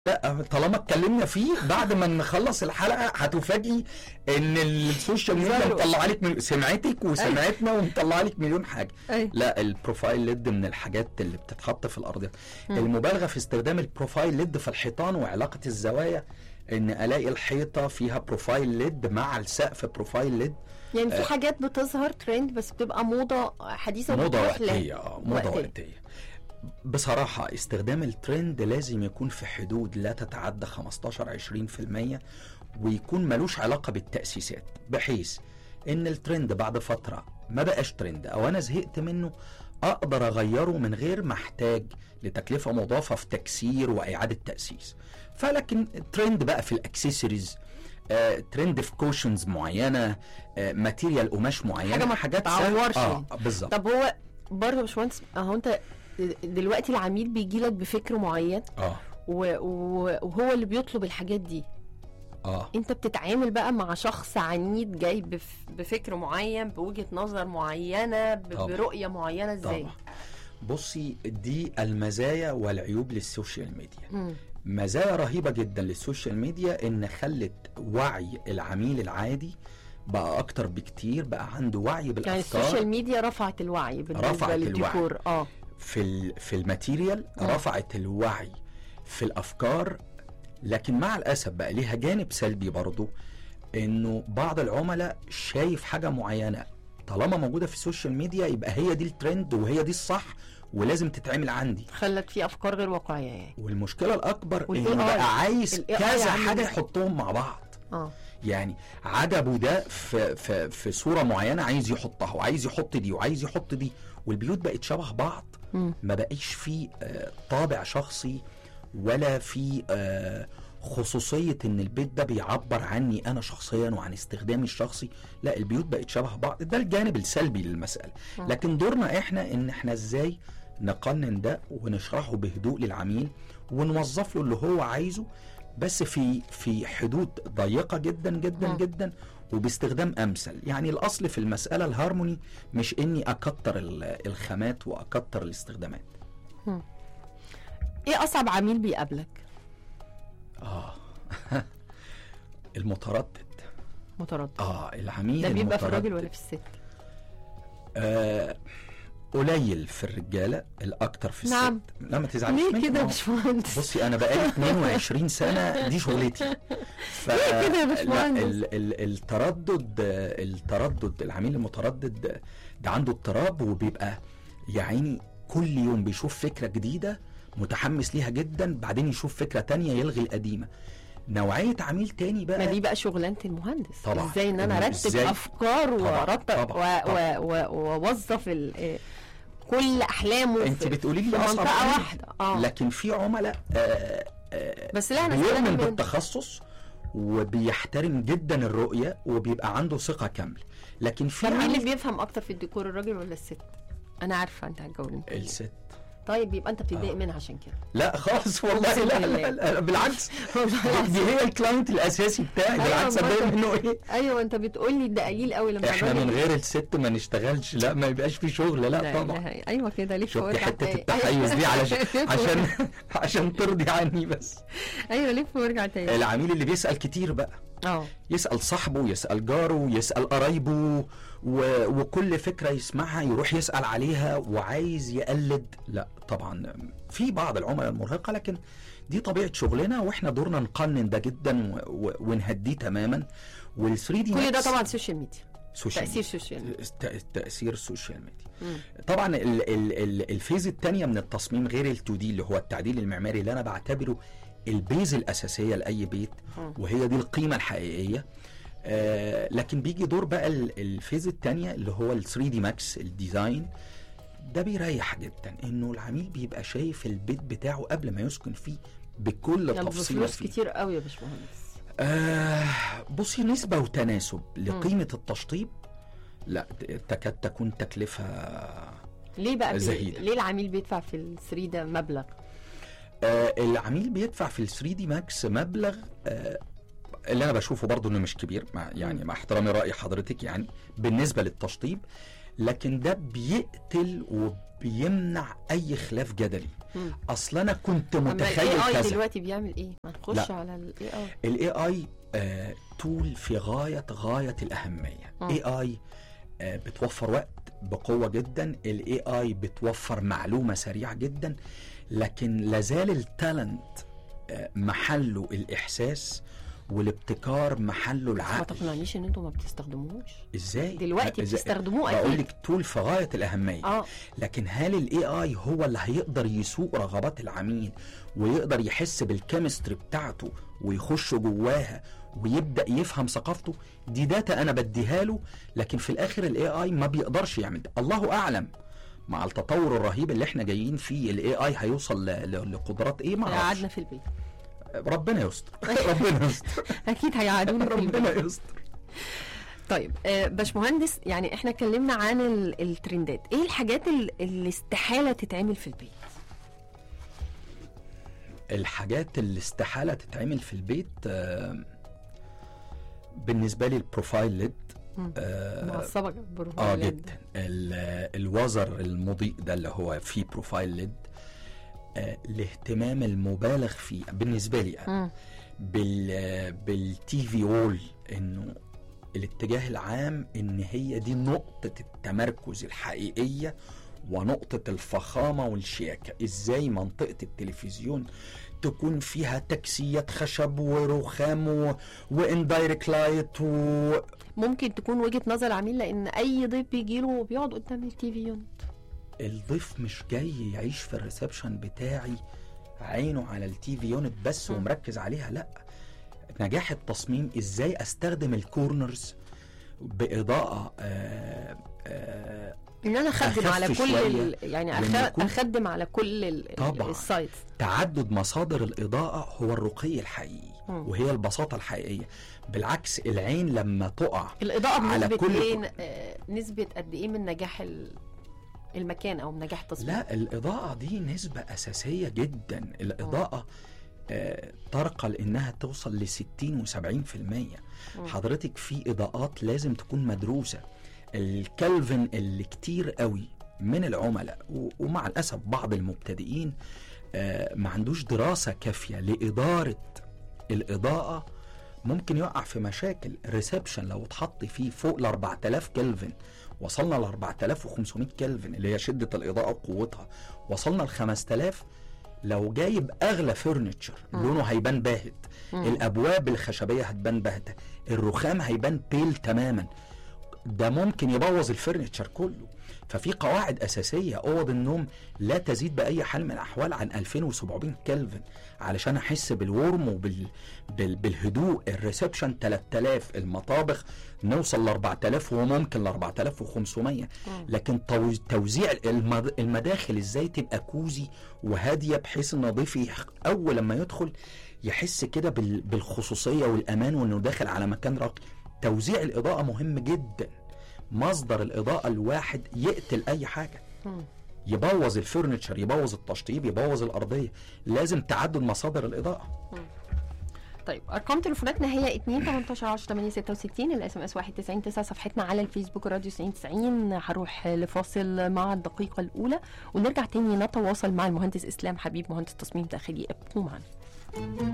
لا طالما اتكلمنا فيه بعد ما نخلص الحلقه هتفاجئي ان السوشيال ميديا زاروا. مطلعه لك من سمعتك وسمعتنا ومطلعه لك مليون حاجه أي. لا البروفايل ليد من الحاجات اللي بتتحط في الارضيه مم. المبالغه في استخدام البروفايل ليد في الحيطان وعلاقه الزوايا ان الاقي الحيطه فيها بروفايل ليد مع السقف بروفايل ليد يعني في آه. حاجات بتظهر ترند بس بتبقى موضه حديثه موضه وبتروح ل- وقتيه آه، موضه وقتية. وقتيه بصراحة استخدام الترند لازم يكون في حدود لا تتعدى 15 20% ويكون ملوش علاقة بالتأسيسات بحيث ان الترند بعد فترة ما بقاش ترند او انا زهقت منه اقدر اغيره من غير ما احتاج لتكلفة مضافة في تكسير واعادة تأسيس فلكن ترند بقى في الاكسسوارز آه، ترند في كوشنز معينة آه، ماتيريال قماش معينة حاجة ما حاجات تتعورش اه يعني. بالظبط طب هو برضه يا باشمهندس اهو انت دلوقتي العميل بيجي لك بفكر معين اه و- و- وهو اللي بيطلب الحاجات دي اه انت بتتعامل بقى مع شخص عنيد جاي بف بفكر معين بوجهة نظر معينة ب- طبعا. برؤية معينة ازاي طبعا بصي دي المزايا والعيوب للسوشيال ميديا مم. مزايا رهيبة جدا للسوشيال ميديا ان خلت وعي العميل العادي بقى اكتر بكتير بقى عنده وعي يعني بالافكار السوشيال ميديا رفعت الوعي بالنسبة رفعت الوعي. للديكور اه في ال- في الماتيريال مم. رفعت الوعي في الافكار لكن مع الاسف بقى ليها جانب سلبي برضو انه بعض العملاء شايف حاجه معينه طالما موجوده في السوشيال ميديا يبقى هي دي الترند وهي دي الصح ولازم تتعمل عندي خلت في افكار غير واقعية يعني والمشكله الاكبر وال انه AI بقى عايز ال AI كذا عامل حاجه إزاي؟ يحطهم مع بعض اه يعني عجبه ده في في في صوره معينه عايز يحطها وعايز يحط دي وعايز يحط دي والبيوت بقت شبه بعض مم. ما بقيش في آه، طابع شخصي ولا في آه، خصوصية ان البيت ده بيعبر عني انا شخصيا وعن استخدامي الشخصي لا البيوت بقت شبه بعض ده الجانب السلبي للمسألة مم. لكن دورنا احنا ان احنا ازاي نقنن ده ونشرحه بهدوء للعميل ونوظف له اللي هو عايزه بس في في حدود ضيقة جدا جدا مم. جدا وباستخدام امثل يعني الاصل في المسألة الهارموني مش اني اكتر ال- الخامات واكتر الاستخدامات ايه اصعب عميل بيقابلك اه المتردد متردد اه العميل ده بيبقى في المتردد. الراجل ولا في الست آه قليل في الرجاله الاكتر في الست نعم. لا ما تزعليش ليه مني، كده ما يا هو- باشمهندس بصي انا بقالي 22 سنه دي شغلتي ف... ليه كده يا لا باشمهندس؟ ال... ال... التردد التردد العميل المتردد ده عنده اضطراب وبيبقى يا عيني كل يوم بيشوف فكره جديده متحمس ليها جدا بعدين يشوف فكره تانية يلغي القديمه نوعيه عميل تاني بقى ما دي بقى شغلانه المهندس طبعا. ازاي ان انا إنه ارتب إزاي؟ افكار طبعا، وارتب طبعا، و- و- و- واوظف ال- إيه، كل احلامه انت في- بتقولي في لي اصعب منطقه عميل. واحده اه لكن في عملاء آه آه بس لا انا بيؤمن سألك بين- بالتخصص وبيحترم جدا الرؤيه وبيبقى عنده ثقه كامله لكن في طب مين اللي عميل بيفهم اكتر في الديكور الراجل ولا الست انا عارفه انت هتجاوبني الست طيب يبقى انت بتتضايق آه. منها عشان كده لا خالص والله أقسم لا, بالله. لا, لا بالعكس والله دي هي الكلاينت الاساسي بتاعي أيوة، بالعكس أمال. اتضايق منه ايه ايوه انت بتقول لي ده قليل قوي لما احنا الراجل- من غير الست ما نشتغلش لا ما يبقاش في شغل لا, لا طبعا إله- ايوه كده لف شفتي وارجع حته تاني. التحيز دي علشان لف وارجع- عشان عشان ترضي عني بس ايوه لف وارجع تاني العميل اللي بيسال كتير بقى اه يسأل صاحبه يسأل جاره يسأل قرايبه و... وكل فكرة يسمعها يروح يسأل عليها وعايز يقلد لا طبعا في بعض العملاء المرهقة لكن دي طبيعة شغلنا واحنا دورنا نقنن ده جدا و... و... ونهديه تماما وال 3 دي كل ده طبعا سوشيال ميديا سوشيال تاثير سوشيال ميديا الت- تأثير السوشيال ميديا مم. طبعا ال ال ال الفيز الثانيه من التصميم غير ال 2 دي اللي هو التعديل المعماري اللي انا بعتبره البيز الاساسيه لاي بيت مم. وهي دي القيمه الحقيقيه آه لكن بيجي دور بقى ال- الفيز الثانيه اللي هو ال 3 دي ماكس الديزاين ده بيريح جدا انه العميل بيبقى شايف البيت بتاعه قبل ما يسكن فيه بكل يعني تفصيله بفلوس فيه كتير قوي يا باشمهندس آه بصي نسبة وتناسب لقيمة التشطيب لا تكاد تكون تكلفة ليه بقى بي... زهيدة. ليه العميل بيدفع في ال 3 ده مبلغ آه العميل بيدفع في ال 3 دي ماكس مبلغ آه اللي انا بشوفه برضو انه مش كبير مع يعني مم. مع احترامي راي حضرتك يعني بالنسبه للتشطيب لكن ده بيقتل وبيمنع اي خلاف جدلي مم. اصل انا كنت اما متخيل الاي اي كذا دلوقتي بيعمل ايه؟ ما نخش لا. على الاي اي الاي اي آه تول في غايه غايه الاهميه مم. اي اي آه بتوفر وقت بقوه جدا الاي اي بتوفر معلومه سريعه جدا لكن لازال التالنت آه محله الاحساس والابتكار محله ما العقل تقنعنيش ان انتوا ما بتستخدموش ازاي دلوقتي إزاي؟ بتستخدموه بقول اكيد لك تول في غايه الاهميه اه لكن هل الاي اي هو اللي هيقدر يسوق رغبات العميل ويقدر يحس بالكيمستري بتاعته ويخش جواها ويبدا يفهم ثقافته دي داتا انا بديها له لكن في الاخر الاي اي ما بيقدرش يعمل ده الله اعلم مع التطور الرهيب اللي احنا جايين فيه الاي اي هيوصل ل- ل- لقدرات ايه ما اعرفش قعدنا في البيت ربنا يستر ربنا يستر اكيد هيقعدونا في البيت ربنا يستر طيب آه، باشمهندس يعني احنا اتكلمنا عن ال- الترندات ايه الحاجات ال- اللي استحاله تتعمل في البيت الحاجات اللي استحاله تتعمل في البيت آه، بالنسبه لي البروفايل ليد مم. آه، معصبه اه بالبروفايلات جدا ال- الوزر المضيء ده اللي هو فيه بروفايل ليد آه، الاهتمام المبالغ فيه بالنسبه لي انا مم. بال بالتي في وول انه الاتجاه العام ان هي دي نقطه التمركز الحقيقيه ونقطه الفخامه والشياكه ازاي منطقه التلفزيون تكون فيها تكسيات خشب ورخام و... واندايركت لايت و... ممكن تكون وجهه نظر العميل لان اي ضيف بيجي له بيقعد قدام التي في يونت الضيف مش جاي يعيش في الريسبشن بتاعي عينه على التي في يونت بس مم. ومركز عليها لا نجاح التصميم ازاي استخدم الكورنرز باضاءه آه آه ان انا اخدم أخف على كل شوية ال... يعني وإن أخ... يكون- اخدم على كل ال... طبعاً. السايتس تعدد مصادر الاضاءه هو الرقي الحقيقي مم. وهي البساطه الحقيقيه بالعكس العين لما تقع الاضاءه على بنسبه كل- ايه آه، نسبه قد ايه من نجاح ال... المكان او من نجاح التصميم لا الإضاءة دي نسبة أساسية جدا الإضاءة آه، ترقى لأنها توصل ل 60 و70% مم. حضرتك في إضاءات لازم تكون مدروسة الكالفن اللي كتير قوي من العملاء و- ومع الأسف بعض المبتدئين آه، ما عندوش دراسة كافية لإدارة الإضاءة ممكن يقع في مشاكل ريسبشن لو اتحط فيه فوق ال 4000 كلفن وصلنا ل 4500 كلفن اللي هي شدة الإضاءة وقوتها وصلنا ل 5000 لو جايب أغلى فرنتشر مم. لونه هيبان باهت مم. الأبواب الخشبية هتبان باهتة الرخام هيبان بيل تماما ده ممكن يبوظ الفرنتشر كله ففي قواعد أساسية أوض النوم لا تزيد بأي حال من الأحوال عن 2700 كلفن علشان أحس بالورم وبال بال... بالهدوء الريسبشن 3000 المطابخ نوصل ل 4000 وممكن ل 4500 مم. لكن تو- توزيع المد... المداخل ازاي تبقى كوزي وهاديه بحيث ان ضيفي يح- اول لما يدخل يحس كده بال... بالخصوصيه والامان وانه داخل على مكان راقي توزيع الاضاءه مهم جدا مصدر الاضاءه الواحد يقتل اي حاجه مم. يبوظ الفرنتشر يبوظ التشطيب يبوظ الارضيه لازم تعدد مصادر الاضاءه طيب ارقام تليفوناتنا هي 2 18 10 8 66 الاس ام اس 199 صفحتنا على الفيسبوك راديو 90 90 هروح لفاصل مع الدقيقه الاولى ونرجع تاني نتواصل مع المهندس اسلام حبيب مهندس تصميم داخلي ابقوا معنا